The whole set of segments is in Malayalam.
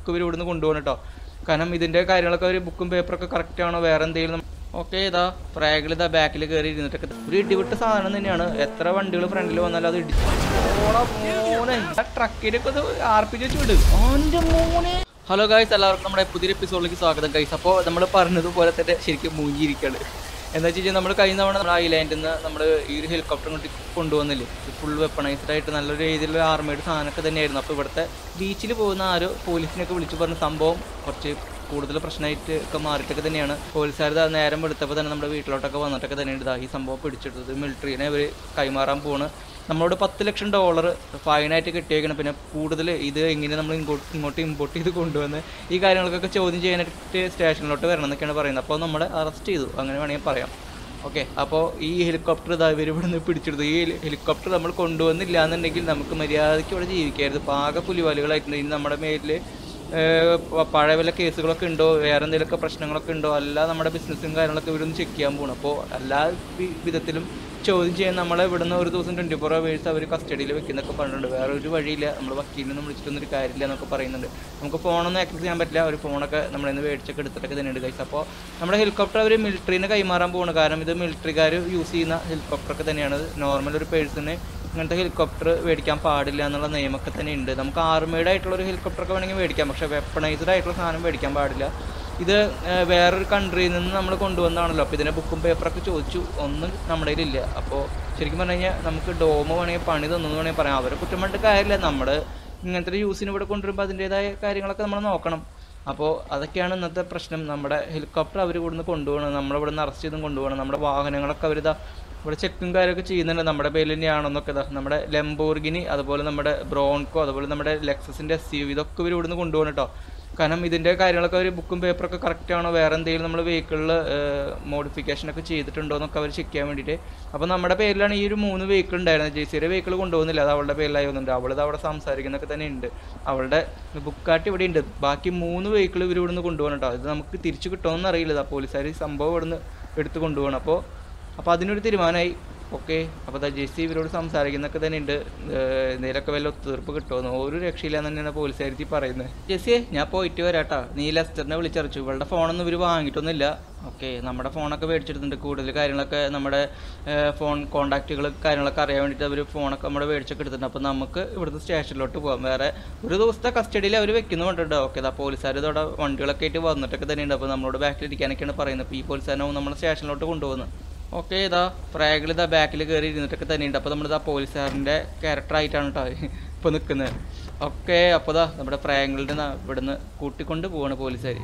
ഇതൊക്കെ ഇവർ ഇവിടുന്ന് കൊണ്ടുപോകണം കേട്ടോ കാരണം ഇതിൻ്റെ കാര്യങ്ങളൊക്കെ ഒരു ബുക്കും പേപ്പറൊക്കെ കറക്റ്റ് ആണോ വേറെ എന്തെങ്കിലും ഓക്കെ ഇതാ ഫ്രാഗിൽ ഇതാ ബാക്കിൽ കയറി ഇരുന്നിട്ടൊക്കെ ഒരു ഇടിവിട്ട സാധനം തന്നെയാണ് എത്ര വണ്ടികൾ ഫ്രണ്ടിൽ വന്നാലും അത് ഇടിച്ചു ഓളെ മോനെ ആ ട്രക്കിനൊക്കെ ഒന്ന് ആർപ്പിച്ച് വിട് ഓൻ്റെ മോനെ ഹലോ ഗൈസ് എല്ലാവർക്കും നമ്മുടെ പുതിയൊരു എപ്പിസോഡിലേക്ക് സ്വാഗതം ഗൈസ് അപ്പോൾ നമ്മൾ പറഞ്ഞതുപോലെ തന്നെ ശരിക്കും മൂഞ്ചിയിരിക്കുകയാണ് എന്താ വെച്ച് കഴിഞ്ഞാൽ നമ്മൾ കഴിഞ്ഞ തവണ നമ്മുടെ ഐലാൻഡിൽ നിന്ന് നമ്മൾ ഈ ഒരു ഹെലികോപ്റ്റർ കൊണ്ട് കൊണ്ടുവന്നില്ലേ ഫുൾ വെപ്പണൈസ്ഡ് ആയിട്ട് നല്ലൊരു രീതിയിലുള്ള ആർമേഡ് സാധനമൊക്കെ തന്നെയായിരുന്നു അപ്പോൾ ഇവിടുത്തെ ബീച്ചിൽ പോകുന്ന ആരോ പോലീസിനൊക്കെ വിളിച്ച് പറഞ്ഞ സംഭവം കുറച്ച് കൂടുതൽ പ്രശ്നമായിട്ട് ഒക്കെ മാറിയിട്ടൊക്കെ തന്നെയാണ് പോലീസുകാർ ദാ നേരം എടുത്തപ്പോൾ തന്നെ നമ്മുടെ വീട്ടിലോട്ടൊക്കെ വന്നിട്ടൊക്കെ തന്നെയാണ് ഇതാ ഈ സംഭവം പിടിച്ചെടുത്തത് മിലിറ്ററീനെ അവർ കൈമാറാൻ പോണ് നമ്മളോട് പത്ത് ലക്ഷം ഡോളർ ഫൈനായിട്ട് കിട്ടിയേക്കണം പിന്നെ കൂടുതൽ ഇത് എങ്ങനെ നമ്മൾ ഇങ്ങോട്ട് ഇങ്ങോട്ട് ഇമ്പോർട്ട് ചെയ്ത് കൊണ്ടുവന്ന് ഈ കാര്യങ്ങൾക്കൊക്കെ ചോദ്യം ചെയ്യാനായിട്ട് സ്റ്റേഷനിലോട്ട് വരണം എന്നൊക്കെയാണ് പറയുന്നത് അപ്പോൾ നമ്മളെ അറസ്റ്റ് ചെയ്തു അങ്ങനെ വേണമെങ്കിൽ പറയാം ഓക്കെ അപ്പോൾ ഈ ഹെലികോപ്റ്റർ ഇതാ ഇവർ ഇവിടെ നിന്ന് പിടിച്ചെടുത്തു ഈ ഹെലികോപ്റ്റർ നമ്മൾ കൊണ്ടുവന്നില്ല എന്നുണ്ടെങ്കിൽ നമുക്ക് മര്യാദയ്ക്ക് ഇവിടെ ജീവിക്കായിരുന്നു പാക പുലിവാലുകളായിട്ടുണ്ടെങ്കിൽ നമ്മുടെ മേലിൽ പഴയ വല്ല കേസുകളൊക്കെ ഉണ്ടോ വേറെ എന്തെങ്കിലുമൊക്കെ പ്രശ്നങ്ങളൊക്കെ ഉണ്ടോ അല്ല നമ്മുടെ ബിസിനസ്സും കാര്യങ്ങളൊക്കെ ഇവരൊന്ന് ചെക്ക് ചെയ്യാൻ പോകണം അപ്പോൾ എല്ലാ വി- വിധത്തിലും ചോദ്യം ചെയ്യാൻ നമ്മളെ ഇവിടുന്ന് ഒരു ദിവസം ട്വൻറ്റി ഫോർ അവേഴ്സ് അവർ കസ്റ്റഡിയിൽ വെക്കുന്നൊക്കെ പറഞ്ഞിട്ടുണ്ട് വേറെ ഒരു വഴിയില്ല നമ്മൾ വക്കീലിനൊന്നും വിളിച്ചിട്ടൊന്നും ഒരു കാര്യമില്ല എന്നൊക്കെ പറയുന്നുണ്ട് നമുക്ക് ഫോണൊന്നും ആക്സസ് ചെയ്യാൻ പറ്റില്ല ഒരു ഫോണൊക്കെ നമ്മളിൽ നിന്ന് മേടിച്ചൊക്കെ എടുത്തിട്ടൊക്കെ തന്നെയുണ്ട് കൈസ് അപ്പോൾ നമ്മുടെ ഹെലികോപ്റ്റർ അവർ മിലിറ്ററിന് കൈമാറാൻ പോകുന്നു കാരണം ഇത് മിലിറ്ററിക്കാർ യൂസ് ചെയ്യുന്ന ഹെലികോപ്റ്ററൊക്കെ തന്നെയാണ് നോർമൽ ഒരു പേഴ്സണ് ഇങ്ങനത്തെ ഹെലികോപ്റ്റർ മേടിക്കാൻ പാടില്ല എന്നുള്ള നിയമമൊക്കെ തന്നെ ഉണ്ട് നമുക്ക് ആർമേഡ് ആയിട്ടുള്ള ഒരു ഹെലികോപ്റ്റർ ഒക്കെ വേണമെങ്കിൽ മേടിക്കാം പക്ഷേ വെപ്പണൈസ്ഡ് ആയിട്ടുള്ള സാധനം മേടിക്കാൻ പാടില്ല ഇത് ഏർ, വേറൊരു കൺട്രിയിൽ നിന്ന് നമ്മൾ കൊണ്ടുവന്നതാണല്ലോ അപ്പോൾ ഇതിൻ്റെ ബുക്കും പേപ്പറൊക്കെ ചോദിച്ചു ഒന്നും നമ്മുടെ കയ്യിലില്ല അപ്പോൾ ശരിക്കും പറഞ്ഞു കഴിഞ്ഞാൽ നമുക്ക് ഡോമ് വേണമെങ്കിൽ പണി തന്നു വേണമെങ്കിൽ പറയാം അവരെ കുറ്റം പറഞ്ഞിട്ട് കാര്യമില്ല നമ്മൾ ഇങ്ങനത്തെ ഒരു യൂസിന് ഇവിടെ കൊണ്ടുവരുമ്പോൾ അതിൻ്റേതായ കാര്യങ്ങളൊക്കെ നമ്മൾ നോക്കണം അപ്പോൾ അതൊക്കെയാണ് ഇന്നത്തെ പ്രശ്നം നമ്മുടെ ഹെലികോപ്റ്റർ അവർ ഇവിടുന്ന് കൊണ്ടുപോകണം നമ്മളിവിടെ നിന്ന് അറസ്റ്റ് ചെയ്തും കൊണ്ടുപോകണം നമ്മുടെ വാഹനങ്ങളൊക്കെ അവരിതാ ഇവിടെ ചെക്കും കാര്യമൊക്കെ ചെയ്യുന്നുണ്ട് നമ്മുടെ പേരിൽ തന്നെയാണെന്നൊക്കെ ഇതാ നമ്മുടെ ലെംബോർഗിനി അതുപോലെ നമ്മുടെ ബ്രോൺകോ അതുപോലെ നമ്മുടെ ലെക്സസിൻ്റെ എസ് യു ഇതൊക്കെ ഇവർ ഇവിടുന്ന് കൊണ്ടുപോകണം കേട്ടോ കാരണം ഇതിൻ്റെ കാര്യങ്ങളൊക്കെ അവർ ബുക്കും പേപ്പറൊക്കെ കറക്റ്റ് ആണോ വേറെ എന്തെങ്കിലും നമ്മൾ വെഹിക്കിളിൽ മോഡിഫിക്കേഷൻ ഒക്കെ ചെയ്തിട്ടുണ്ടോ എന്നൊക്കെ അവർ ചെക്ക് ചെയ്യാൻ വേണ്ടിയിട്ട് അപ്പോൾ നമ്മുടെ പേരിലാണ് ഈ ഒരു മൂന്ന് വെഹിക്കിൾ ഉണ്ടായിരുന്നത് ജെ സിയുടെ വെഹിക്കിൾ കൊണ്ടുപോകുന്നില്ല അത് അവളുടെ പേരിലായി വന്നിട്ടുണ്ട് അവളത് അവിടെ സംസാരിക്കുന്നൊക്കെ തന്നെ ഉണ്ട് അവളുടെ ബുക്കാട്ട് ഇവിടെ ഉണ്ട് ബാക്കി മൂന്ന് വെഹിക്കിൾ ഇവർ ഇവിടുന്ന് കൊണ്ടുപോകണം കേട്ടോ ഇത് നമുക്ക് തിരിച്ചു കിട്ടുമെന്ന് അറിയില്ല ഇതാ പോലീസുകാർ ഈ സംഭവം ഇവിടുന്ന് എടുത്ത് കൊണ്ടുപോകണം അപ്പോൾ അപ്പോൾ അതിനൊരു തീരുമാനമായി ഓക്കെ അപ്പോൾ ദാ ജെസ്സി ഇവരോട് സംസാരിക്കുന്നൊക്കെ തന്നെ ഉണ്ട് എന്തെങ്കിലുമൊക്കെ വല്ല ഒത്തുതീർപ്പ് കിട്ടുമെന്ന് ഒരു രക്ഷയില്ല എന്ന് തന്നെയാണ് പോലീസുകാരി പറയുന്നത് ജെസ്സിയെ ഞാൻ പോയിട്ട് വരാട്ടാ നീ ലെസ്റ്ററിനെ വിളിച്ചറിച്ചു ഇവളുടെ ഫോണൊന്നും ഇവർ വാങ്ങിയിട്ടൊന്നുമില്ല ഓക്കെ നമ്മുടെ ഫോണൊക്കെ മേടിച്ചെടുത്തിട്ടുണ്ട് കൂടുതൽ കാര്യങ്ങളൊക്കെ നമ്മുടെ ഫോൺ കോൺടാക്റ്റുകൾ കാര്യങ്ങളൊക്കെ അറിയാൻ വേണ്ടിയിട്ട് അവർ ഫോണൊക്കെ നമ്മുടെ മേടിച്ചൊക്കെ എടുത്തിട്ടുണ്ട് അപ്പോൾ നമുക്ക് ഇവിടുത്തെ സ്റ്റേഷനിലോട്ട് പോകാം വേറെ ഒരു ദിവസത്തെ കസ്റ്റഡിയിൽ അവർ വെക്കുന്നുണ്ട് ഓക്കെ അതാ പോലീസുകാർ ഇതോടെ വണ്ടികളൊക്കെ ആയിട്ട് വന്നിട്ടൊക്കെ തന്നെയുണ്ട് അപ്പോൾ നമ്മളോട് ബാക്കിൽ ഇരിക്കാനൊക്കെയാണ് പറയുന്നത് അപ്പോൾ ഈ പോലീസുകാരനാവും നമ്മളെ സ്റ്റേഷനിലോട്ട് കൊണ്ടുപോകുന്നത് ഓക്കെ ഇതാ ഫ്രാഗിൽ ഇതാ ബാക്കിൽ കയറി ഇരുന്നിട്ടൊക്കെ തന്നെയുണ്ട് അപ്പോൾ നമ്മളിതാ പോലീസുകാരൻ്റെ ക്യാരക്ടറായിട്ടാണ് കേട്ടോ ഇപ്പോൾ നിൽക്കുന്നത് ഓക്കെ അപ്പോൾ ഇതാ നമ്മുടെ ഫ്രാഗിളിൻ്റെ ഇവിടുന്ന് കൂട്ടിക്കൊണ്ട് പോവാണ് പോലീസുകാർ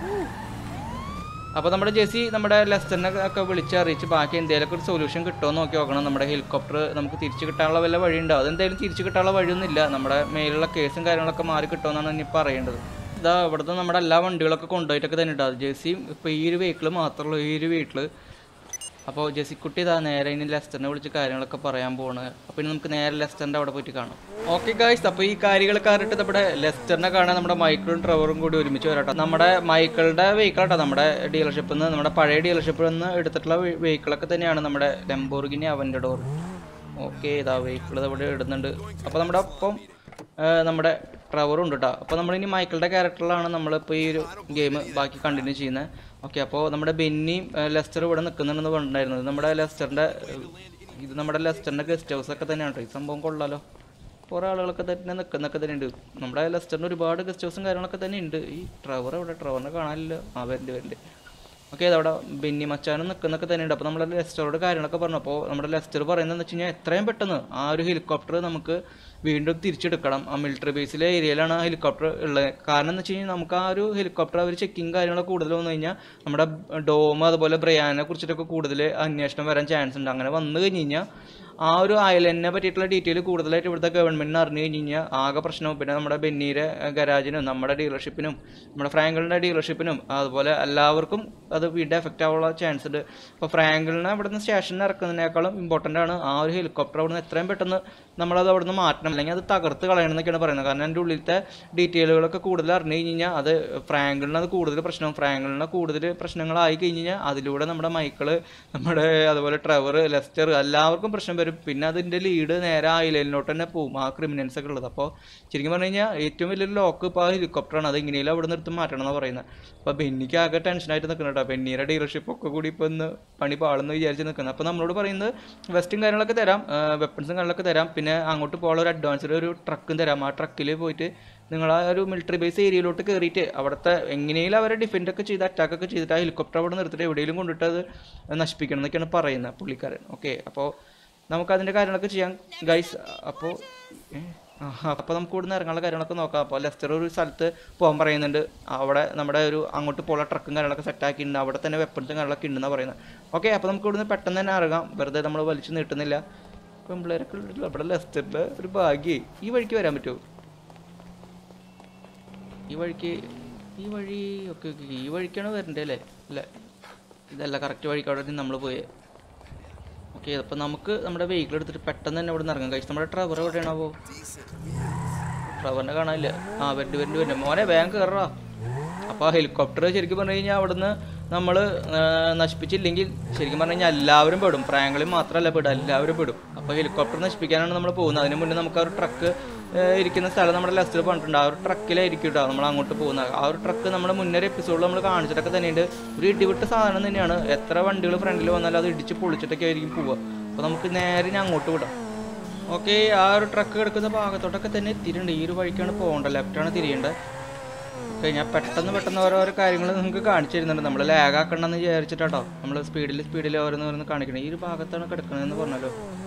അപ്പോൾ നമ്മുടെ ജെസി നമ്മുടെ ലെസ്റ്ററിനെ ഒക്കെ വിളിച്ച് അറിയിച്ച് ബാക്കി എന്തെങ്കിലുമൊക്കെ ഒരു സൊല്യൂഷൻ കിട്ടുമോ എന്ന് നോക്കി നോക്കണം നമ്മുടെ ഹെലികോപ്റ്റർ നമുക്ക് തിരിച്ച് കിട്ടാനുള്ള വല്ല വഴിയുണ്ടോ അതെന്തായാലും തിരിച്ച് കിട്ടാനുള്ള വഴിയൊന്നുമില്ല നമ്മുടെ മേലുള്ള കേസും കാര്യങ്ങളൊക്കെ മാറി കിട്ടുമെന്നാണ് ഇനി പറയേണ്ടത് ഇതാ ഇവിടുത്തെ നമ്മുടെ എല്ലാ വണ്ടികളൊക്കെ കൊണ്ടുപോയിട്ടൊക്കെ തന്നെ ഉണ്ടാവും ജെസിയും ഇപ്പോൾ ഈ ഒരു വെഹിക്കിൾ മാത്രമേ ഉള്ളൂ ഈ ഒരു വീട്ടിൽ അപ്പോൾ ജെസിക്കുട്ടി ഇതാ നേരെ ഇനി ലെസ്റ്ററിനെ വിളിച്ച് കാര്യങ്ങളൊക്കെ പറയാൻ പോണ് അപ്പോൾ ഇനി നമുക്ക് നേരെ ലെസ്റ്ററിൻ്റെ അവിടെ പോയിട്ട് കാണാം ഓക്കെ ഗായ്സ് അപ്പോൾ ഈ കാര്യങ്ങളൊക്കെ അറിയിട്ട് നമ്മുടെ ലെസ്റ്ററിനെ കാണാൻ നമ്മുടെ മൈക്കിളും ട്രവറും കൂടി ഒരുമിച്ച് വരാട്ടോ നമ്മുടെ മൈക്കിളുടെ വെഹിക്കിൾ ആട്ടോ നമ്മുടെ ഡീലർഷിപ്പിൽ നിന്ന് നമ്മുടെ പഴയ ഡീലർഷിപ്പിൽ നിന്ന് എടുത്തിട്ടുള്ള വെഹിക്കിളൊക്കെ തന്നെയാണ് നമ്മുടെ ലെംബോർഗിനി അവൻ്റെ ഡോർ ഓക്കെ ഇതാ വെഹിക്കിൾ ഇവിടെ ഇടുന്നുണ്ട് അപ്പോൾ നമ്മുടെ ഒപ്പം ആ, നമ്മുടെ ട്രവറും ഉണ്ട് കേട്ടോ അപ്പോൾ നമ്മളിനി മൈക്കിളുടെ ക്യാരക്ടറിലാണ് നമ്മളിപ്പോൾ ഈ ഒരു ഗെയിം ബാക്കി കണ്ടിന്യൂ ചെയ്യുന്നത് ഓക്കെ അപ്പോൾ നമ്മുടെ ബെന്നിയും ആ, ലെസ്റ്റർ ഇവിടെ നിൽക്കുന്നുണ്ടെന്ന് പറഞ്ഞിട്ടുണ്ടായിരുന്നത് നമ്മുടെ ലെസ്റ്ററിൻ്റെ ഇത് നമ്മുടെ ലെസ്റ്ററിൻ്റെ ഗസ്റ്റ് ഹൗസ് ഒക്കെ തന്നെയാണ് കേട്ടോ ഈ സംഭവം കൊള്ളാലോ കുറേ ആളുകളൊക്കെ തന്നെ നിൽക്കുന്നൊക്കെ തന്നെ ഉണ്ട് നമ്മുടെ ലെസ്റ്ററിൻ്റെ ഒരുപാട് ഗസ്റ്റ് ഹൗസും കാര്യങ്ങളൊക്കെ തന്നെ ഉണ്ട് ഈ ട്രവർ ഇവിടെ ട്രവറിനെ കാണാനില്ല ആ വരണ്ട് വരണ്ട് ഓക്കെ അതവിടെ ബെന്നി മച്ചാനും നിൽക്കുന്നൊക്കെ തന്നെ ഉണ്ട് അപ്പോൾ നമ്മുടെ ലെസ്റ്ററോട് കാര്യങ്ങളൊക്കെ പറഞ്ഞു അപ്പോൾ നമ്മുടെ ലെസ്റ്റർ പറയുന്നതെന്ന് വെച്ച് കഴിഞ്ഞാൽ എത്രയും പെട്ടെന്ന് ആ ഒരു ഹെലികോപ്റ്റർ നമുക്ക് വീണ്ടും തിരിച്ചെടുക്കണം ആ മിലിറ്ററി ബേസിലെ ഏരിയയിലാണ് ആ ഹെലികോപ്റ്റർ ഉള്ളത് കാരണം എന്ന് വെച്ച് കഴിഞ്ഞാൽ നമുക്ക് ആ ഒരു ഹെലികോപ്റ്റർ അവർ ചെക്കിങ് കാര്യങ്ങളൊക്കെ കൂടുതൽ വന്നു കഴിഞ്ഞാൽ നമ്മുടെ ഡോം അതുപോലെ ബ്രയാനെ കുറിച്ചിട്ടൊക്കെ കൂടുതൽ അന്വേഷണം വരാൻ ചാൻസ് ഉണ്ട് അങ്ങനെ വന്നു കഴിഞ്ഞ് കഴിഞ്ഞാൽ ആ ഒരു ഐലൻഡിനെ പറ്റിയിട്ടുള്ള ഡീറ്റെയിൽ കൂടുതലായിട്ട് ഇവിടുത്തെ ഗവൺമെന്റിന് അറിഞ്ഞു കഴിഞ്ഞ് കഴിഞ്ഞാൽ ആകെ പ്രശ്നവും പിന്നെ നമ്മുടെ ബെന്നീരെ ഗരാജിനും നമ്മുടെ ഡീലർഷിപ്പിനും നമ്മുടെ ഫ്രാങ്കിളിൻ്റെ ഡീലർഷിപ്പിനും അതുപോലെ എല്ലാവർക്കും അത് വീണ്ടും എഫക്റ്റ് ആവാനുള്ള ചാൻസ് ഉണ്ട് അപ്പോൾ ഫ്രാങ്കിളിനെ ഇവിടുന്ന് സ്റ്റേഷനിൽ ഇറക്കുന്നതിനേക്കാളും ഇമ്പോർട്ടൻ്റ് ആണ് ആ ഒരു ഹെലികോപ്റ്റർ അവിടുന്ന് എത്രയും പെട്ടെന്ന് നമ്മളത് അവിടെ നിന്ന് മാറ്റണം അല്ലെങ്കിൽ അത് തകർത്ത് കളയണം എന്നൊക്കെയാണ് പറയുന്നത് കാരണം എൻ്റെ ഉള്ളിലത്തെ ഡീറ്റെയിലുകളൊക്കെ കൂടുതൽ അറിഞ്ഞു കഴിഞ്ഞ് കഴിഞ്ഞാൽ അത് ഫ്രാങ്കിളിന് അത് കൂടുതൽ പ്രശ്നം ഫ്രാങ്കിളിന് കൂടുതൽ പ്രശ്നങ്ങളായി കഴിഞ്ഞ് കഴിഞ്ഞാൽ അതിലൂടെ നമ്മുടെ മൈക്കിള് നമ്മുടെ അതുപോലെ ട്രെവർ ലെസ്റ്റർ എല്ലാവർക്കും പ്രശ്നം വരും പിന്നെ അതിൻ്റെ ലീഡ് നേരെ ഐലൻഡിലോട്ട് തന്നെ പോകും ആ ക്രിമിനൽസ് ഒക്കെ ഉള്ളത് അപ്പോൾ ശരിക്കും പറഞ്ഞു കഴിഞ്ഞാൽ ഏറ്റവും വലിയൊരു ലോക്ക് ഇപ്പോൾ ആ ഹെലികോപ്റ്ററാണ് അത് ഇങ്ങനെയും അവിടെ നിന്ന് എടുത്ത് മാറ്റണം എന്നാണ് പറയുന്നത് അപ്പോൾ ബെന്നിക്ക് ആകെ ടെൻഷനായിട്ട് നിൽക്കണം കേട്ടോ ബെന്നിയുടെ ഡീലർഷിപ്പ് ഒക്കെ കൂടി ഇപ്പോൾ ഒന്ന് പണി പാളെന്ന് വിചാരിച്ച് നിൽക്കുന്നത് അപ്പോൾ നമ്മളോട് പറയുന്നത് വെസ്റ്റും കാര്യങ്ങളൊക്കെ തരാം വെപ്പൺസും കാര്യങ്ങളൊക്കെ തരാം പിന്നെ അങ്ങോട്ട് പോകാനുള്ള ഒരു അഡ്വാൻസ്ഡ് ഒരു ട്രക്കും തരാം ആ ട്രക്കിൽ പോയിട്ട് നിങ്ങൾ ആ ഒരു മിലിറ്ററി ബേസ് ഏരിയയിലോട്ട് കയറിയിട്ട് അവിടുത്തെ എങ്ങനെയും അവരെ ഡിഫെൻഡ് ഒക്കെ ചെയ്ത് അറ്റാക്ക് ഒക്കെ ചെയ്തിട്ട് ആ ഹെലികോപ്റ്റർ അവിടെ നിർത്തിയിട്ട് എവിടെയെങ്കിലും കൊണ്ടിട്ട് അത് നശിപ്പിക്കണം എന്നൊക്കെയാണ് പറയുന്നത് പുള്ളിക്കാരൻ ഓക്കെ അപ്പോൾ നമുക്കതിൻ്റെ കാര്യങ്ങളൊക്കെ ചെയ്യാം ഗൈസ് അപ്പോൾ അപ്പോൾ നമുക്ക് ഇവിടുന്ന് ഇറങ്ങാനുള്ള കാര്യങ്ങളൊക്കെ നോക്കാം അപ്പോൾ ലെസ്റ്റർ ഒരു സ്ഥലത്ത് പോകാൻ പറയുന്നുണ്ട് അവിടെ നമ്മുടെ ഒരു അങ്ങോട്ട് പോകാനുള്ള ട്രക്കും കാര്യങ്ങളൊക്കെ സെറ്റ് ആക്കിയിട്ടുണ്ട് അവിടെ തന്നെ വെപ്പൺസും കാര്യങ്ങളൊക്കെ ഉണ്ടെന്നാണ് പറയുന്നത് ഓക്കെ അപ്പോൾ നമുക്ക് ഇവിടുന്ന് പെട്ടെന്ന് തന്നെ ഇറങ്ങാം വെറുതെ നമ്മൾ വലിച്ചു നീട്ടുന്നില്ല പെമ്പിളേരൊക്കെ ഉള്ളതിൽ അവിടെ ലെസ്റ്ററിൻ്റെ ഒരു ഭാഗ്യേ ഈ വഴിക്ക് വരാൻ പറ്റുമോ ഈ വഴിക്ക് ഈ വഴി ഓക്കെ ഓക്കെ ഈ വഴിക്കാണ് വരണ്ടേ അല്ലേ അല്ല ഇതല്ല കറക്റ്റ് വഴിക്ക് അവിടെ നിന്ന് നമ്മൾ പോയേ ഓക്കെ അപ്പോൾ നമുക്ക് നമ്മുടെ വെഹിക്കിൾ എടുത്തിട്ട് പെട്ടെന്ന് തന്നെ ഇവിടെ നിന്ന് ഇറങ്ങാം കഴിച്ച് നമ്മുടെ ട്രവർ എവിടെയാണാവോ ട്രവറിനെ കാണാനില്ല ആ വരണ്ട് വരണ്ട് വരണ്ട് മോനെ വേഗം കയറാ അപ്പോൾ ആ ഹെലികോപ്റ്റർ ശരിക്കും പറഞ്ഞു കഴിഞ്ഞാൽ അവിടുന്ന് നമ്മൾ നശിപ്പിച്ചില്ലെങ്കിൽ ശരിക്കും പറഞ്ഞു കഴിഞ്ഞാൽ എല്ലാവരും പെടും പ്രായങ്ങളിൽ മാത്രമല്ല പെടും എല്ലാവരും പെടും അപ്പോൾ ഹെലികോപ്റ്റർ നശിപ്പിക്കാനാണ് നമ്മൾ പോകുന്നത് അതിന് മുന്നേ നമുക്ക് ആ ഒരു ട്രക്ക് ഇരിക്കുന്ന സ്ഥലം നമ്മുടെ ലെസ്റ്റിൽ പറഞ്ഞിട്ടുണ്ട് ആ ഒരു ട്രക്കിലായിരിക്കും കേട്ടോ നമ്മൾ അങ്ങോട്ട് പോകുന്നത് ആ ഒരു ട്രക്ക് നമ്മുടെ മുന്നേ എപ്പിസോഡിൽ നമ്മൾ കാണിച്ചിട്ടൊക്കെ തന്നെയുണ്ട് ഒരു ഇടിവിട്ട സാധനം തന്നെയാണ് എത്ര വണ്ടികൾ ഫ്രണ്ടിൽ വന്നാലും അത് ഇടിച്ച് പൊളിച്ചിട്ടൊക്കെ ആയിരിക്കും പോവുക അപ്പോൾ നമുക്ക് നേരെ ഇനി അങ്ങോട്ട് വിടാം ഓക്കെ ആ ഒരു ട്രക്ക് കിടക്കുന്ന ഭാഗത്തോട്ടൊക്കെ തന്നെ എത്തിയിട്ടുണ്ട് ഈ ഒരു വഴിക്കാണ് പോകേണ്ടത് ലെഫ്റ്റാണ് തിരിയേണ്ടത് ഓക്കെ ഞാൻ പെട്ടെന്ന് പെട്ടെന്ന് ഓരോരോ കാര്യങ്ങൾ നിങ്ങൾക്ക് കാണിച്ചു തരുന്നുണ്ട് നമ്മൾ ലാഗ് ആക്കണമെന്ന് വിചാരിച്ചിട്ടാട്ടോ നമ്മൾ സ്പീഡിൽ സ്പീഡിൽ ഓരോന്ന് ഓരോന്ന് കാണിക്കണം ഈ ഒരു ഭാഗത്താണ് കിടക്കണതെന്ന് പറഞ്ഞല്ലോ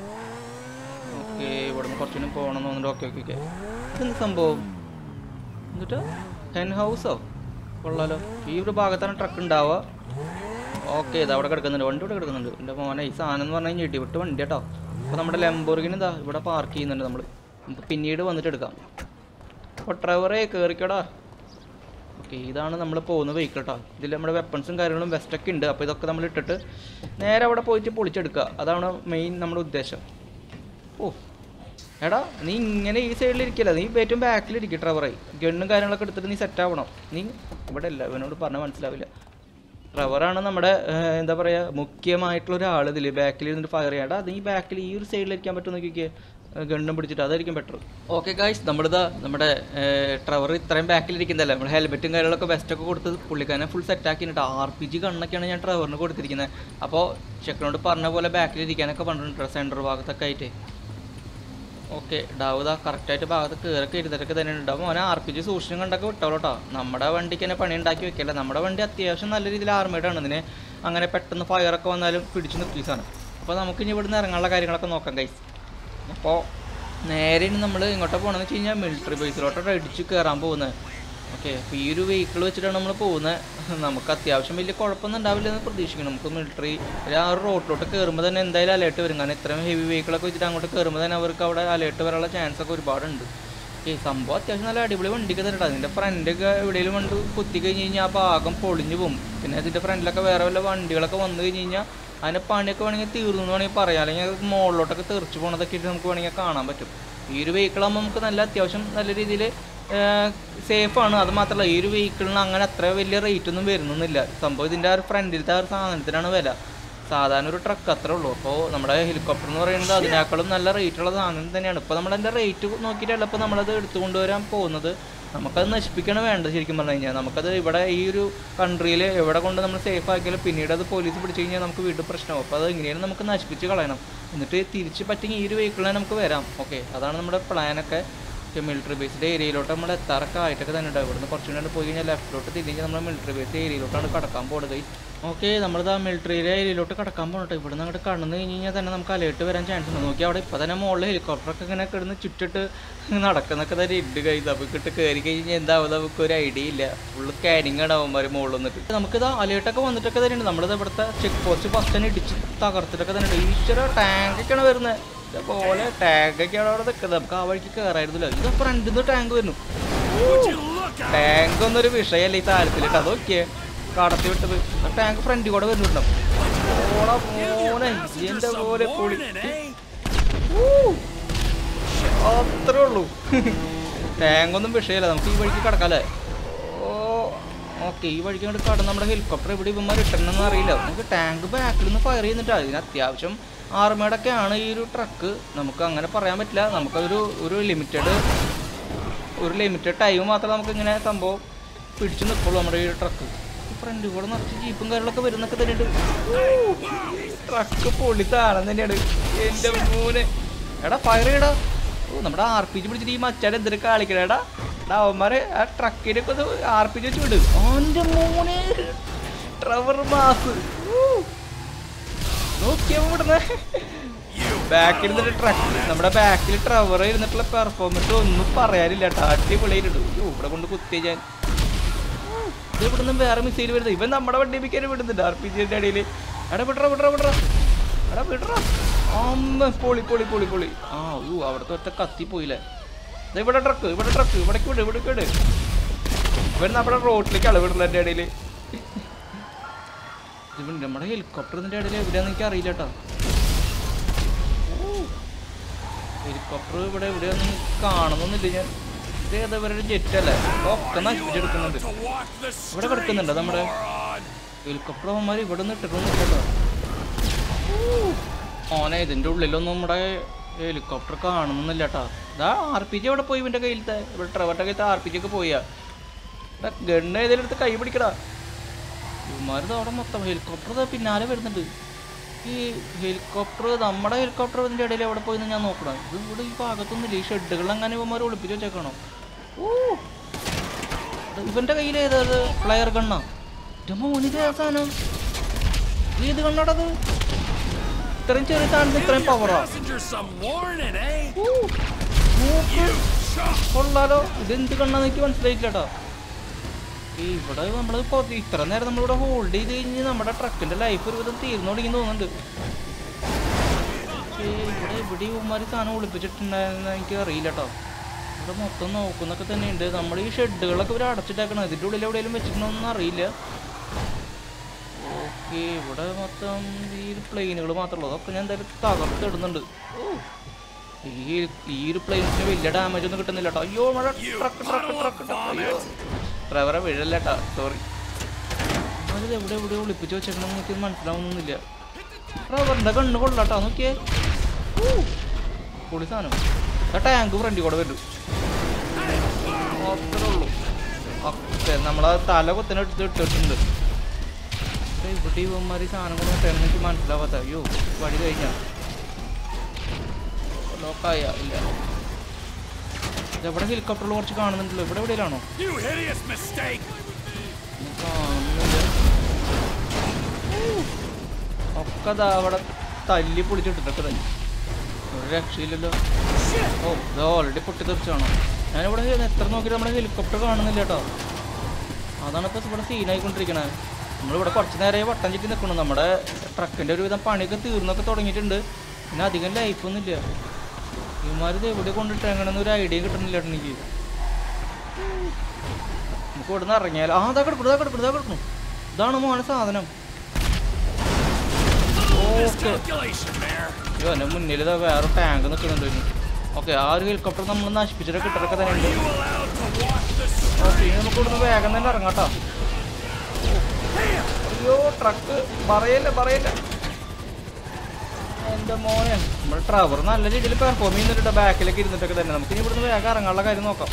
ഓക്കെ ഇവിടെ നിന്ന് കുറച്ചുകൂടി പോകണം എന്ന് തോന്നുന്നുണ്ട് ഓക്കെ ഓക്കെ ഓക്കെ ഇതെന്ത് സംഭവം എന്നിട്ട് ഹെൻ ഹൗസോ കൊള്ളാലോ ഈ ഒരു ഭാഗത്താണ് ട്രക്ക് ഉണ്ടാവുക ഓക്കെ ഇത് അവിടെ കിടക്കുന്നുണ്ട് വണ്ടി ഇവിടെ കിടക്കുന്നുണ്ട് എൻ്റെ മോനെ ഈ സാധനം എന്ന് പറഞ്ഞാൽ ഞെട്ടി വിട്ട് വണ്ടി കേട്ടോ അപ്പോൾ നമ്മുടെ ലെമ്പോർഗിന് ഇതാ ഇവിടെ പാർക്ക് ചെയ്യുന്നുണ്ട് നമ്മൾ നമുക്ക് പിന്നീട് വന്നിട്ട് എടുക്കാം അപ്പോൾ ഡ്രൈവറെ കയറിക്കടാ ഓക്കെ ഇതാണ് നമ്മൾ പോകുന്ന വെഹിക്കിൾ കേട്ടോ ഇതിൽ നമ്മുടെ വെപ്പൺസും കാര്യങ്ങളും വെസ്റ്റൊക്കെ ഉണ്ട് അപ്പോൾ ഇതൊക്കെ നമ്മൾ ഇട്ടിട്ട് നേരെ അവിടെ പോയിട്ട് പൊളിച്ചെടുക്കുക അതാണ് മെയിൻ നമ്മുടെ ഉദ്ദേശം ഓ എടാ നീ ഇങ്ങനെ ഈ സൈഡിൽ ഇരിക്കില്ല നീ ഏറ്റവും ബാക്കിൽ ഇരിക്കും ഡ്രൈവറെ ഗണ്ണും കാര്യങ്ങളൊക്കെ എടുത്തിട്ട് നീ സെറ്റ് ആവണം നീ ഇവിടെ അല്ല ഇവനോട് പറഞ്ഞാൽ മനസ്സിലാവില്ല ഡ്രൈവറാണ് നമ്മുടെ ഏഹ്, എന്താ പറയുക മുഖ്യമായിട്ടുള്ള ഒരാൾ ഇതിൽ ബാക്കിൽ ഇരുന്നിട്ട് ഫയർ ചെയ്യണ്ട നീ ബാക്കിൽ ഈ ഒരു സൈഡിൽ ഇരിക്കാൻ പറ്റുമോ നോക്കിക്കേ ഗണ്ണും പിടിച്ചിട്ട് അതായിരിക്കും ബെറ്റർ ഓക്കെ ഗായ്സ് നമ്മളിതാ നമ്മുടെ ട്രവർ ഇത്രയും ബാക്കിലിരിക്കുന്നതല്ലേ നമ്മൾ ഹെൽമെറ്റും കാര്യങ്ങളൊക്കെ വെസ്റ്റൊക്കെ കൊടുത്ത് പുള്ളിക്കാരനെ ഫുൾ സെറ്റ് ആക്കിയിട്ട് ആർ പി ജി കണ്ണൊക്കെയാണ് ഞാൻ ട്രവറിന് കൊടുത്തിരിക്കുന്നത് അപ്പോൾ ചെക്കനോട് പറഞ്ഞ പോലെ ബാക്കിലിരിക്കാനൊക്കെ പറഞ്ഞിട്ടുണ്ട് സെൻറ്റർ ഭാഗത്തൊക്കെ ആയിട്ട് ഓക്കെ ഡാവുത കറക്റ്റായിട്ട് ഭാഗത്ത് കയറൊക്കെ ഇരുന്നിട്ടൊക്കെ തന്നെ ഉണ്ടാവും മോനെ ആർ പി ജി സൂക്ഷിച്ചും കണ്ടൊക്കെ വിട്ടോളൂ കേട്ടോ നമ്മുടെ വണ്ടിക്ക് തന്നെ പണി ഉണ്ടാക്കി വെക്കല്ല നമ്മുടെ വണ്ടി അത്യാവശ്യം നല്ല രീതിയിൽ ആർമേഡാണ് ഇതിന് അങ്ങനെ പെട്ടെന്ന് ഫയറൊക്കെ വന്നാലും പിടിച്ചു നിർത്തിയതാണ് അപ്പോൾ നമുക്ക് ഇനി ഇവിടുന്ന് ഇറങ്ങാനുള്ള കാര്യങ്ങളൊക്കെ നോക്കാം കൈസ് അപ്പോൾ നേരെ ഇനി നമ്മൾ ഇങ്ങോട്ട് പോകണമെന്ന് വെച്ച് കഴിഞ്ഞാൽ മിലിറ്ററി ബേസിലോട്ടാണ് അടിച്ച് കയറാൻ പോകുന്നത് ഓക്കെ അപ്പോൾ ഈ ഒരു വെഹിക്കിൾ വെച്ചിട്ടാണ് നമ്മൾ പോകുന്നത് നമുക്ക് അത്യാവശ്യം വലിയ കുഴപ്പമൊന്നും ഉണ്ടാവില്ല എന്ന് പ്രതീക്ഷിക്കണം നമുക്ക് മിലിറ്ററി ആ ഒരു റോഡിലോട്ട് കയറുമ്പോൾ തന്നെ എന്തായാലും അലേർട്ട് വരും കാരണം ഇത്രയും ഹെവി വെഹിക്കിളൊക്കെ വെച്ചിട്ട് അങ്ങോട്ട് കയറുമ്പോൾ തന്നെ അവർക്ക് അവിടെ അലേർട്ട് വരാനുള്ള ചാൻസ് ഒക്കെ ഒരുപാടുണ്ട് ഈ സംഭവം അത്യാവശ്യം നല്ല അടിപൊളി വണ്ടിക്ക് തരട്ടെ അതിൻ്റെ ഫ്രണ്ടൊക്കെ എവിടെയെങ്കിലും വണ്ടി കുത്തി കഴിഞ്ഞ് കഴിഞ്ഞാൽ ആ ഭാഗം പൊളിഞ്ഞു പോകും പിന്നെ അതിൻ്റെ ഫ്രണ്ടിലൊക്കെ വേറെ വല്ല വണ്ടികളൊക്കെ വന്നു കഴിഞ്ഞ് കഴിഞ്ഞാൽ അതിൻ്റെ പണിയൊക്കെ വേണമെങ്കിൽ തീർന്നു എന്ന് വേണമെങ്കിൽ പറയാം അല്ലെങ്കിൽ അത് മുകളിലോട്ടൊക്കെ തെറിച്ച് പോണതൊക്കെ ഇട്ട് നമുക്ക് വേണമെങ്കിൽ കാണാൻ പറ്റും ഈ ഒരു വെഹിക്കിളാകുമ്പോൾ നമുക്ക് നല്ല അത്യാവശ്യം നല്ല രീതിയിൽ സേഫാണ് അത് മാത്രമല്ല ഈ ഒരു വെഹിക്കിളിന് അങ്ങനെ അത്ര വലിയ റേറ്റ് ഒന്നും വരുന്നൊന്നുമില്ല സംഭവം ഇതിൻ്റെ ആ ഒരു ഫ്രണ്ടിലത്തെ ആ ഒരു സാധനത്തിനാണ് വില സാധാരണ ഒരു ട്രക്ക് അത്രേ ഉള്ളൂ അപ്പോൾ നമ്മുടെ ഹെലികോപ്റ്റർ എന്ന് പറയുന്നത് അതിനേക്കാളും നല്ല റേറ്റുള്ള സാധനം തന്നെയാണ് ഇപ്പോൾ നമ്മളതിൻ്റെ റേറ്റ് നോക്കിയിട്ടല്ല ഇപ്പോൾ നമ്മളത് എടുത്തുകൊണ്ടുവരാൻ പോകുന്നത് നമുക്കത് നശിപ്പിക്കണം വേണ്ടത് ശരിക്കും പറഞ്ഞു കഴിഞ്ഞാൽ നമുക്കത് ഇവിടെ ഈ ഒരു കൺട്രിയിൽ എവിടെ കൊണ്ട് നമ്മൾ സേഫ് ആക്കിയാലും പിന്നീട് അത് പോലീസ് പിടിച്ചു കഴിഞ്ഞാൽ നമുക്ക് വീണ്ടും പ്രശ്നമാവും അപ്പോൾ അത് എങ്ങനെയാണ് നമുക്ക് നശിപ്പിച്ച് കളയണം എന്നിട്ട് തിരിച്ച് പറ്റിയെങ്കിൽ ഈ ഒരു വെഹിക്കിളിനെ നമുക്ക് വരാം ഓക്കെ അതാണ് നമ്മുടെ പ്ലാനൊക്കെ മിലിറ്ററി ബേസിൻ്റെ ഏരിയയിലോട്ട് നമ്മൾ എത്താറൊക്കെ ആയിട്ടൊക്കെ തന്നെ ഉണ്ടാവും ഇവിടുന്ന് കുറച്ചും കൂടെ പോയി കഴിഞ്ഞാൽ ലെഫ്റ്റിലോട്ട് തിരിഞ്ഞ് നമ്മൾ മിലിറ്ററി ബേസ് ഏരിയയിലോട്ടാണ് കടക്കാൻ പോകുന്നത് ഓക്കെ നമ്മളിത് ആ മിലിറ്ററിയിലെ ഏരിയയിലോട്ട് കടക്കാൻ പോകട്ടെ ഇവിടുന്ന് അങ്ങോട്ട് കടന്നു കഴിഞ്ഞ് കഴിഞ്ഞാൽ തന്നെ നമുക്ക് അലേർട്ട് വരാൻ ചാൻസ് ഉണ്ട് നോക്കി അവിടെ ഇപ്പോൾ തന്നെ മുകളിൽ ഹെലികോപ്റ്ററൊക്കെ ഇങ്ങനെ കിടന്ന് ചുറ്റിട്ട് നടക്കുന്നൊക്കെ തന്നെ ഇട്ട് കൈ നമുക്ക് ഇട്ട് കയറി കഴിഞ്ഞാൽ എന്താവും നമുക്ക് ഒരു ഐഡിയ ഇല്ല ഫുള്ള് സ്കാനിങ് ആണ് അവന്മാർ മുകളിൽ വന്നിട്ട് നമുക്കിത് അലേർട്ടൊക്കെ വന്നിട്ടൊക്കെ തന്നെയുണ്ട് നമ്മളിത് ഇവിടുത്തെ ചെക്ക് പോസ്റ്റ് ഫസ്റ്റ് തന്നെ ഇടിച്ച് തകർത്തിട്ടൊക്കെ തന്നെ ഉണ്ട് ഈശ്വര ടാങ്കൊക്കെയാണ് വരുന്നത് ഇതേപോലെ ടാങ്കൊക്കെയാണ് അവിടെ നിൽക്കുന്നത് നമുക്ക് ആ വഴിക്ക് കയറായിരുന്നല്ലോ ഇത് ഫ്രണ്ടിൽ നിന്ന് ടാങ്ക് വരുന്നു ടാങ്ക് ഒന്നൊരു വിഷയമല്ല ഈ താരത്തിൽ കേട്ടോ അത് നോക്കിയേ കടത്തി വിട്ടത് ടാങ്ക് ഫ്രണ്ടിൽ കൂടെ വരുന്നുണ്ടാവും ഓളെ മോനെ എന്റെ പോലെ പൊളി ഊ. അത്രേ ഉള്ളൂ ടാങ്കൊന്നും വിഷയമല്ല നമുക്ക് ഈ വഴിക്ക് കിടക്കാല്ലേ ഓ ഓക്കെ ഈ വഴിക്ക് അങ്ങോട്ട് കടന്ന് നമ്മുടെ ഹെലികോപ്റ്റർ എവിടെ ഇവന്മാർ ഇട്ടണമെന്ന് അറിയില്ല നമുക്ക് ടാങ്ക് ബാക്കിൽ നിന്ന് ഫയർ ചെയ്യുന്നിട്ട് അതിന് അത്യാവശ്യം ആർമയുടെ ഒക്കെ ആണ് ഈ ഒരു ട്രക്ക് നമുക്ക് അങ്ങനെ പറയാൻ പറ്റില്ല നമുക്കതൊരു ഒരു ലിമിറ്റഡ് ഒരു ലിമിറ്റഡ് ടൈം മാത്രമേ നമുക്ക് ഇങ്ങനെ സംഭവം പിടിച്ചു നിൽക്കുള്ളൂ നമ്മുടെ ഈ ട്രക്ക് ഫ്രണ്ട് കൂടെ നിറച്ച് ജീപ്പും കാര്യങ്ങളൊക്കെ വരുന്നൊക്കെ തന്നെയുണ്ട് ട്രക്ക് പൊളി താളം തന്നെയാണ് എൻ്റെ മൂന്ന് എടാ ഫയർ ചെയ്യടാ ഓ നമ്മുടെ ആർ പി ജി പിടിച്ചിട്ട് ഈ മച്ചാൻ എന്തൊരു കളിക്കണേടാ എടാ അവന്മാര് ആ ട്രക്കിനൊക്കെ ഒന്ന് ആർ പി ജി വെച്ച് വിട് അവൻ്റെ മോനെ ട്രവർ മാസ് നോക്കിയാ വിടുന്നേ ബാക്കിൽ നിന്നിട്ട് ട്രക്ക് നമ്മുടെ ബാക്കിൽ ട്രവർ ഇരുന്നിട്ടുള്ള പെർഫോമൻസ് ഒന്നും പറയാനില്ല കേട്ടോ അടിപൊളിയായിട്ടുണ്ട് അയ്യോ, ഇവിടെ കൊണ്ട് കുത്തിയ ഞാൻ ഇത് ഇവിടുന്ന് വേറെ മിസൈൽ വരുന്നത് ഇവൻ നമ്മുടെ വണ്ടി മിക്കാൻ വിടുന്നുണ്ട് ആർ പി ജിന്റെ ഇടയിൽ എടാ വിടറ വിടറ വിടറ എടാ വിടറ അമ്മ പൊളി പൊളി പൊളി പൊളി ആ അയ്യോ അവിടുത്തെ ഒറ്റ കത്തി പോയില്ലേ ദേ ഇവിടെ ട്രക്ക് ഇവിടെ ട്രക്ക് ഇവിടേക്ക് വിട് ഇവിടേക്ക് വിട് ഇവൻ നമ്മുടെ റോഡിലേക്കാണ് വിടുള്ള എൻ്റെ ഇടയിൽ ഇവൻ നമ്മുടെ ഹെലികോപ്റ്റർ ഇതിൻ്റെ ഇടയിൽ എവിടെയാന്ന് എനിക്ക് അറിയില്ല കേട്ടോ ഹെലികോപ്റ്റർ ഇവിടെ എവിടെയൊന്നും കാണുന്നൊന്നുമില്ല ഞാൻ ഇത് ഏതാ ഇവരുടെ ജെറ്റ് അല്ലേ ഒക്കെ നശിപ്പിച്ചെടുക്കുന്നുണ്ട് ഇവിടെ കിടക്കുന്നുണ്ടോ നമ്മുടെ ഹെലികോപ്റ്റർ അവന്മാർ ഇവിടെ നിന്ന് ഇട്ടിട്ടൊന്നും കേട്ടോ ഓനെ ഇതിൻ്റെ ഉള്ളിലൊന്നും നമ്മുടെ ഹെലികോപ്റ്റർ കാണുന്നില്ല കേട്ടോ ഇതാ ആർ പി ജി എവിടെ പോയി ഇവൻ്റെ കയ്യിലത്തെ ഇവിടെ ട്രവറിൻ്റെ കയ്യിലത്തെ ആർ പി ജി ഒക്കെ പോയാ ഗണ്ണ് ഏതെങ്കിലും എടുത്ത് കൈ പിടിക്കടാ ഇവന്മാരിത് അവിടെ മൊത്തം ഹെലികോപ്റ്റർ ദാ പിന്നാലെ വരുന്നുണ്ട് ഈ ഹെലികോപ്റ്റർ നമ്മുടെ ഹെലികോപ്റ്റർ ഇതിൻ്റെ ഇടയിൽ എവിടെ പോയിന്ന് ഞാൻ നോക്കണം ഇത് ഇവിടെ ഈ ഭാഗത്തൊന്നുമില്ല ഈ ഷെഡുകൾ അങ്ങനെ ഇവന്മാർ ഒളിപ്പിച്ച് വെച്ചേക്കണോ ഓ ഇത് ഇവന്റെ കയ്യിൽ ഏതാ പ്ലെയർ ഗണ്ണാ മോനിത് ഏതാ സാധനം ഏത് കണ്ണാടത് ഇത്രയും ചെറിയ സാധനത്തിന് ഇത്രയും പവറാ Passenger some warning, eh? കൊള്ളാലോ ഇതെന്ത് കണ്ണാന്ന് എനിക്ക് മനസ്സിലായിട്ടില്ല കേട്ടോ ഇവിടെ നമ്മൾ ഇത്ര നേരം നമ്മളിവിടെ ഹോൾഡ് ചെയ്ത് കഴിഞ്ഞ് നമ്മുടെ ട്രക്കിന്റെ ലൈഫ് ഒരു വിധം തീർന്നു തുടങ്ങി തോന്നുന്നുണ്ട് പക്ഷേ ഇവിടെ ഇവിടെ ഇവന്മാര് സാധനം ഒളിപ്പിച്ചിട്ടുണ്ടായെന്ന് എനിക്ക് അറിയില്ല കേട്ടോ ഇവിടെ മൊത്തം നോക്കുന്നൊക്കെ തന്നെയുണ്ട് നമ്മുടെ ഈ ഷെഡുകളൊക്കെ ഇവർ അടച്ചിട്ടേക്കണം ഇതിൻ്റെ ഉള്ളിൽ എവിടെയെങ്കിലും വെച്ചിട്ടുണ്ടോന്നും അറിയില്ല ഓക്കെ ഇവിടെ മൊത്തം ഈ പ്ലെയിനുകൾ മാത്രമേ ഉള്ളൂ അതൊക്കെ ഞാൻ എന്തായാലും തകർത്തിടുന്നുണ്ട് ഓ ഈ ഈ ഒരു പ്ലെയിൻസിന് വലിയ ഡാമേജ് ഒന്നും കിട്ടുന്നില്ല കേട്ടോ അയ്യോ മഴ ട്രക്ക് ട്രക്ക് ട്രക്ക് അയ്യോ ഡ്രൈവറെ വീഴല്ല കേട്ടോ സോറി അത് എവിടെ എവിടെ ഒളിപ്പിച്ച് വെച്ചേക്കണം എനിക്ക് മനസ്സിലാവുന്നില്ല ഡ്രൈവറിന്റെ കണ്ണ് കൊള്ളാട്ടോ നോക്കിയേ ഊ, പൊളി സാധനം ആ ടാങ്ക് ഫ്രണ്ടിൽ കൂടെ വരും അത്രേ ഉള്ളൂ ഓക്കെ നമ്മളെ തല കുത്തിനെ എടുത്ത് ഇട്ടിട്ടുണ്ട് പക്ഷേ ഇവിടെ ഇവന്മാർ ഈ സാധനം കൊണ്ട് ഇട്ടെന്ന് എനിക്ക് മനസ്സിലാവാത്ത അയ്യോ വഴി കഴിഞ്ഞാ ലോക്കായ ഇല്ല ഇതെവിടെ ഹെലികോപ്റ്ററിൽ കുറച്ച് കാണുന്നുണ്ടല്ലോ ഇവിടെ എവിടെയാണോ You hideous mistake! കാണുന്നില്ല ഒക്കെ ദാ അവിടെ തല്ലി പൊളിച്ചിട്ടിട്ടൊക്കെ തന്നെ ഒരു രക്ഷയില്ലല്ലോ ഓ ഇത് ഓൾറെഡി പൊട്ടിത്തെറിച്ചാണോ ഞാനിവിടെ ഹെ- എത്ര നോക്കിയിട്ട് നമ്മുടെ ഹെലികോപ്റ്റർ കാണുന്നില്ല കേട്ടോ അതാണ് ഇപ്പോൾ ഇവിടെ സീനായിക്കൊണ്ടിരിക്കണേ നമ്മളിവിടെ കുറച്ച് നേരമായി വട്ടം ചുറ്റി നിൽക്കണം നമ്മുടെ ട്രക്കിൻ്റെ ഒരുവിധം പണിയൊക്കെ തീർന്നൊക്കെ തുടങ്ങിയിട്ടുണ്ട് പിന്നെ അധികം ലൈഫൊന്നും ഇല്ല ഇവന്മാരിത് എവിടെ കൊണ്ടിട്ട് എങ്ങനെയൊന്നും ഒരു ഐഡിയ കിട്ടുന്നില്ല കേട്ടോ എനിക്ക് നമുക്ക് ഇവിടെ നിന്ന് ഇറങ്ങിയാലോ ആ അതാ കിടക്കുന്നു ഇതാ കിടക്കുന്നു ഇതാ കിടക്കുന്നു ഇതാണ് മോനെ സാധനം ഓക്കെ Miscalculation, Mayor. അയ്യോ എൻ്റെ മുന്നിൽ ഇതാ വേറെ ടാങ്ക് നിൽക്കുന്നുണ്ട് ഓക്കെ ആ ഒരു ഹെലികോപ്റ്റർ നമ്മൾ നശിപ്പിച്ചിട്ട് കിട്ടറൊക്കെ തന്നെ ഉണ്ട് You allowed to watch the okay ഇനി നമുക്ക് ഇവിടുന്ന് വേഗം തന്നെ ഇറങ്ങാട്ടോ അയ്യോ ട്രക്ക് പറയല്ലേ പറയല്ലേ എൻ്റെ മോനെ നമ്മുടെ ട്രവർ നല്ല രീതിയിൽ പെർഫോം ചെയ്യുന്നുണ്ട് ബാക്കിലൊക്കെ ഇരുന്നിട്ടൊക്കെ തന്നെ നമുക്ക് ഇനി ഇവിടുന്ന് വേഗം ഇറങ്ങാനുള്ള കാര്യം നോക്കാം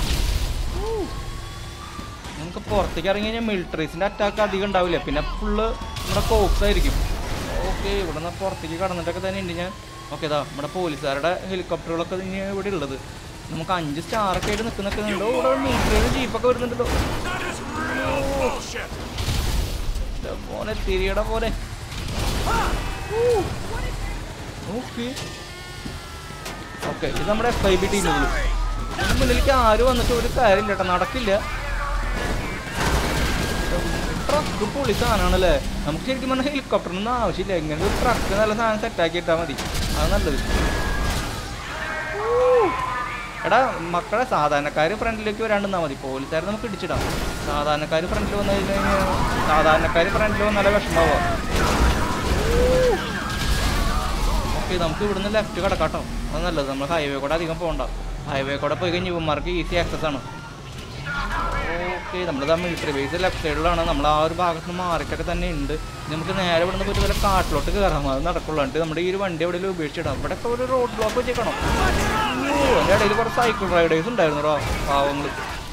നമുക്ക് പുറത്തേക്ക് ഇറങ്ങി കഴിഞ്ഞാൽ മിലിറ്ററീസിൻ്റെ അറ്റാക്ക് അധികം ഉണ്ടാവില്ല പിന്നെ ഫുള്ള് നമ്മുടെ കോപ്സ് ആയിരിക്കും ഓക്കെ ഇവിടെ നിന്ന് പുറത്തേക്ക് കടന്നിട്ടൊക്കെ തന്നെ ഉണ്ട് ഞാൻ ഓക്കെ ഇതാ നമ്മുടെ പോലീസുകാരുടെ ഹെലികോപ്റ്ററുകളൊക്കെ ഇനി ഇവിടെ ഉള്ളത് നമുക്ക് അഞ്ച് സ്റ്റാറൊക്കെ ആയിട്ട് നിൽക്കുന്നൊക്കെ ഉണ്ടോ ഇവിടെ മിലിറ്ററിയുടെ ജീപ്പൊക്കെ വരുന്നുണ്ടല്ലോ That is real bullshit! എൻ്റെ മോനെ തിരിയുടെ പോലെ ഓക്കെ ഓക്കെ ഇത് നമ്മുടെ എഫ് ഐ ബി ടീമുകൾ മുന്നിലേക്ക് ആരും വന്നിട്ട് ഒരു കാര്യമില്ല കേട്ടോ നടക്കില്ല ട്രക്ക് പൊളി സാധനമാണല്ലേ നമുക്ക് ശരിക്കും പറഞ്ഞാൽ ഹെലികോപ്റ്ററിനൊന്നും ആവശ്യമില്ല ഇങ്ങനെ ഒരു ട്രക്ക് നല്ല സാധനം സെറ്റാക്കി ഇട്ടാൽ മതി അത് നല്ലത് ഊ. എടാ മക്കളെ സാധാരണക്കാർ ഫ്രണ്ടിലേക്ക് വരാണ്ടെന്നാ മതി പോലീസുകാരെ നമുക്ക് ഇടിച്ചിടാം സാധാരണക്കാർ ഫ്രണ്ടിൽ വന്നു കഴിഞ്ഞാൽ സാധാരണക്കാർ ഫ്രണ്ടിൽ വന്നാലേ വിഷമാവാ ഓക്കെ നമുക്ക് ഇവിടുന്ന് ലെഫ്റ്റ് കിടക്കാട്ടോ അത് നല്ലത് നമ്മൾ ഹൈവേ കൂടെ അധികം പോകണ്ട ഹൈവേ കൂടെ പോയി കഴിഞ്ഞാൽ ഇവന്മാർക്ക് ഈസി ആക്സസ് ആണ് ഓക്കെ നമ്മളിതാ മിലിറ്ററി ബേസ് ലെഫ്റ്റ് സൈഡിലാണ് നമ്മൾ ആ ഒരു ഭാഗത്ത് നിന്ന് മാറിയിട്ടൊക്കെ തന്നെ ഉണ്ട് ഇനി നമുക്ക് നേരെ ഇവിടെ നിന്ന് പോയിട്ട് വല്ല കാട്ടിലോട്ട് കയറാം അത് നടക്കുള്ളൂ എന്നിട്ട് നമ്മുടെ ഈ ഒരു വണ്ടി എവിടെയെങ്കിലും ഉപേക്ഷിച്ചിടാം ഇവിടെ ഇപ്പോൾ ഒരു റോഡ് ബ്ലോക്ക് വെച്ചേക്കണം അയ്യോ അതിൻ്റെ ഇടയിൽ കുറച്ച് സൈക്കിൾ റൈഡേഴ്സ് ഉണ്ടായിരുന്നു പാവങ്ങൾ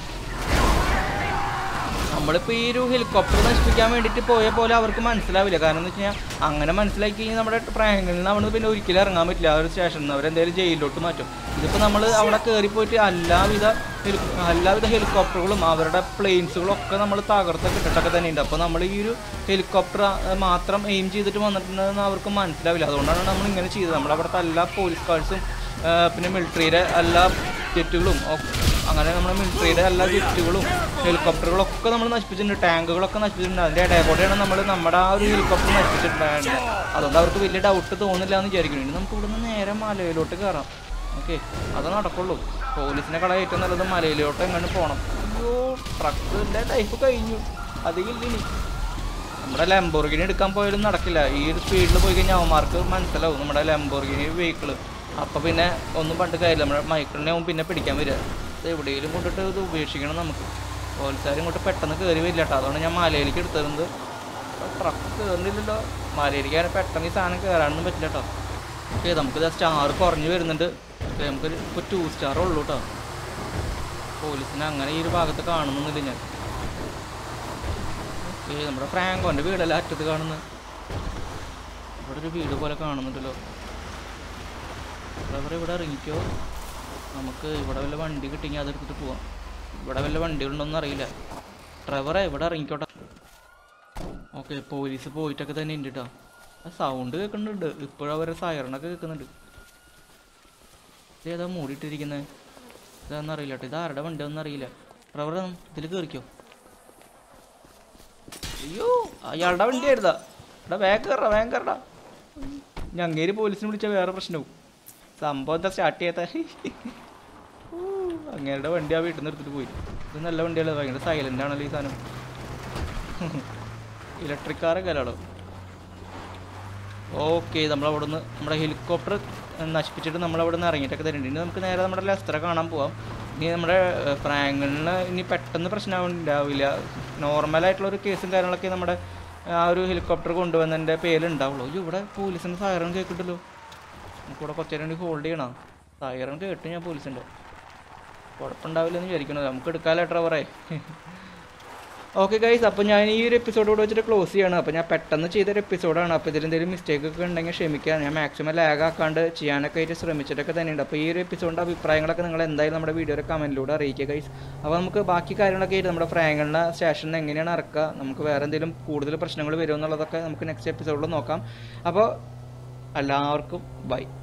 നമ്മളിപ്പോൾ ഈ ഒരു ഹെലികോപ്റ്റർ നശിപ്പിക്കാൻ വേണ്ടിയിട്ട് പോയ പോലെ അവർക്ക് മനസ്സിലാവില്ല കാരണം എന്ന് വെച്ച് കഴിഞ്ഞാൽ അങ്ങനെ മനസ്സിലാക്കി കഴിഞ്ഞാൽ നമ്മുടെ പ്രായങ്ങളിൽ നിന്ന് അവിടെ പിന്നെ ഒരിക്കലും ഇറങ്ങാൻ പറ്റില്ല ആ ഒരു സ്റ്റേഷനിൽ നിന്ന് അവരെന്തായാലും ജയിലിലോട്ട് മാറ്റും ഇതിപ്പോൾ നമ്മൾ അവിടെ കയറി പോയിട്ട് എല്ലാവിധ ഹെലി എല്ലാവിധ ഹെലികോപ്റ്ററുകളും അവരുടെ പ്ലെയിൻസുകളും ഒക്കെ നമ്മൾ തകർത്ത് കിട്ടിട്ടൊക്കെ തന്നെ ഉണ്ട് അപ്പോൾ നമ്മൾ ഈ ഒരു ഹെലികോപ്റ്റർ മാത്രം എയിം ചെയ്തിട്ട് വന്നിട്ടുണ്ടെന്ന് അവർക്ക് മനസ്സിലാവില്ല അതുകൊണ്ടാണ് നമ്മൾ ഇങ്ങനെ ചെയ്തത് നമ്മളവിടുത്തെ എല്ലാ പോലീസ് കാർഡ്സും പിന്നെ മിലിറ്ററിയുടെ എല്ലാ ജെറ്റുകളും ഒക്കെ അങ്ങനെ നമ്മുടെ മിലിറ്ററിയുടെ എല്ലാ ജെറ്റുകളും ഹെലികോപ്റ്ററുകളും ഒക്കെ നമ്മൾ നശിപ്പിച്ചിട്ടുണ്ട് ടാങ്കുകളൊക്കെ നശിപ്പിച്ചിട്ടുണ്ട് അതിൻ്റെ ഇടയിൽ കൂടെയാണ് നമ്മൾ നമ്മുടെ ആ ഒരു ഹെലികോപ്റ്റർ നശിപ്പിച്ചിട്ടുണ്ടായിരുന്നത് അതുകൊണ്ട് അവർക്ക് വലിയ ഡൗട്ട് തോന്നില്ല എന്ന് വിചാരിക്കുന്നു ഇനി നമുക്ക് ഇവിടുന്ന് നേരെ മലയിലോട്ട് കയറാം ഓക്കെ അത് നടക്കുള്ളൂ പോലീസിനെ കള ഏറ്റവും നല്ലത് മലയിലോട്ട് എങ്ങനെ പോകണം അയ്യോ ട്രക്കിൻ്റെ ടൈപ്പ് കഴിഞ്ഞു അധികം ഇനി നമ്മുടെ ലംബോർഗിനി എടുക്കാൻ പോയാലും നടക്കില്ല ഈ ഒരു സ്പീഡിൽ പോയി കഴിഞ്ഞാൽ അവന്മാർക്ക് മനസ്സിലാവും നമ്മുടെ ലംബോർഗിനി വെഹിക്കിൾ അപ്പോൾ പിന്നെ ഒന്നും പണ്ട് കാര്യമില്ല നമ്മുടെ മൈക്കിളിനെ ആവും പിന്നെ പിടിക്കാൻ വരിക ഇത് എവിടെയെങ്കിലും കൊണ്ടിട്ട് ഇത് ഉപേക്ഷിക്കണം നമുക്ക് പോലീസുകാർ ഇങ്ങോട്ട് പെട്ടെന്ന് കയറി വരില്ല കേട്ടോ അതുകൊണ്ട് ഞാൻ മലയിലേക്ക് എടുത്തിരുന്നത് ട്രക്ക് കയറുന്നില്ലല്ലോ മലയിലേക്ക് പെട്ടെന്ന് ഈ സാധനം കയറാനൊന്നും പറ്റില്ല കേട്ടോ ഓക്കെ നമുക്കിത് സ്റ്റാർ കുറഞ്ഞു വരുന്നുണ്ട് ഓക്കെ നമുക്കൊരു ഇപ്പോൾ ടു സ്റ്റാർ ഉള്ളൂ കേട്ടോ പോലീസിനെ അങ്ങനെ ഈ ഒരു ഭാഗത്ത് കാണുന്നൊന്നുമില്ല ഞാൻ ഓക്കെ നമ്മുടെ ഫ്രാങ്കോൻ്റെ വീടല്ല അറ്റത്ത് കാണുന്നത് ഇവിടെ ഒരു വീട് പോലെ കാണുന്നുണ്ടല്ലോ ഡ്രൈവർ ഇവിടെ ഇറങ്ങിക്കോ നമുക്ക് ഇവിടെ വല്ല വണ്ടി കിട്ടിയെങ്കിൽ അതെടുത്തിട്ട് പോവാം ഇവിടെ വല്ല വണ്ടികളുണ്ടോന്നും അറിയില്ല ഡ്രൈവറെ ഇവിടെ ഇറങ്ങിക്കോട്ടെ ഓക്കെ പോലീസ് പോയിട്ടൊക്കെ തന്നെ ഉണ്ട് കേട്ടോ ആ സൗണ്ട് കേൾക്കുന്നുണ്ട് ഇപ്പോഴും അവരെ സൈറണൊക്കെ കേൾക്കുന്നുണ്ട് ഇതേതാ മൂടിയിട്ടിരിക്കുന്നത് ഇതാണെന്ന് അറിയില്ല കേട്ടോ ഇത് ആരുടെ വണ്ടിയാണെന്ന് അറിയില്ല ഡ്രൈവർ ഇതിൽ കയറിക്കോ അയ്യോ അയാളുടെ വണ്ടിയായിരുന്നാ എടാ വേഗം കയറ വേഗം കയറടാ ഞങ്ങേര് പോലീസിനെ വിളിച്ചാൽ വേറെ പ്രശ്നവും സംഭവം എന്താ സ്റ്റാർട്ട് ചെയ്യാത്ത അങ്ങേരുടെ വണ്ടി ആ വീട്ടിൽ നിന്ന് എടുത്തിട്ട് പോയി ഇത് നല്ല വണ്ടിയല്ലേ ഭയങ്കര സൈലന്റ് ആണല്ലോ ഈ സാധനം ഇലക്ട്രിക് കാറൊക്കെ അല്ലാടോ ഓക്കെ നമ്മൾ അവിടെ നിന്ന് നമ്മുടെ ഹെലികോപ്റ്റർ നശിപ്പിച്ചിട്ട് നമ്മൾ അവിടെ നിന്ന് ഇറങ്ങിയിട്ടൊക്കെ തരുന്നുണ്ട് ഇനി നമുക്ക് നേരെ നമ്മുടെ ലെസ്റ്ററെ കാണാൻ പോവാം ഇനി നമ്മുടെ ഏഹ്, ഫ്രാങ്കലിന് ഇനി പെട്ടെന്ന് പ്രശ്നമുണ്ടാവില്ല നോർമലായിട്ടുള്ള ഒരു കേസും കാര്യങ്ങളൊക്കെ നമ്മുടെ ആ ഒരു ഹെലികോപ്റ്റർ കൊണ്ടുവന്നതിൻ്റെ പേരിലുണ്ടാവുള്ളൂ അയ്യോ ഇവിടെ പോലീസിൻ്റെ സൈറൺ കേൾക്കുന്നുണ്ടല്ലോ നമുക്കിവിടെ കുറച്ച് നേരം ഹോൾഡ് ചെയ്യണം സൈറൺ കേട്ട് ഞാൻ പോലീസിൻ്റെ കുഴപ്പമുണ്ടാവില്ല എന്ന് വിചാരിക്കണത് നമുക്ക് എടുക്കാമല്ലോ ഡ്രൈവറെ ഓക്കെ ഗൈസ് അപ്പോൾ ഞാൻ ഈ ഒരു എപ്പിസോഡ് കൂടെ വെച്ചിട്ട് ക്ലോസ് ചെയ്യണം അപ്പോൾ ഞാൻ പെട്ടെന്ന് ചെയ്തൊരു എപ്പിസോഡാണ് അപ്പോൾ ഇതിൽ എന്തെങ്കിലും മിസ്റ്റേക്ക് ഒക്കെ ഉണ്ടെങ്കിൽ ക്ഷമിക്കുക ഞാൻ മാക്സിമം ലാഗ് ആക്കാണ്ട് ചെയ്യാനൊക്കെ ആയിട്ട് ശ്രമിച്ചിട്ടൊക്കെ തന്നെയുണ്ട് അപ്പോൾ ഈ ഒരു എപ്പിസോഡിൻ്റെ അഭിപ്രായങ്ങളൊക്കെ നിങ്ങൾ എന്തായാലും നമ്മുടെ വീഡിയോയുടെ കമൻറ്റിലൂടെ അറിയിക്കുക ഗൈസ് അപ്പോൾ നമുക്ക് ബാക്കി കാര്യങ്ങളൊക്കെ ആയിട്ട് നമ്മുടെ ഫ്രാങ്കളിനെ സ്റ്റേഷനിൽ എങ്ങനെയാണ് ഇറക്കുക നമുക്ക് വേറെ എന്തെങ്കിലും കൂടുതൽ പ്രശ്നങ്ങൾ വരുമോ എന്നുള്ളതൊക്കെ നമുക്ക് നെക്സ്റ്റ് എപ്പിസോഡിൽ നോക്കാം അപ്പോൾ എല്ലാവർക്കും ബൈ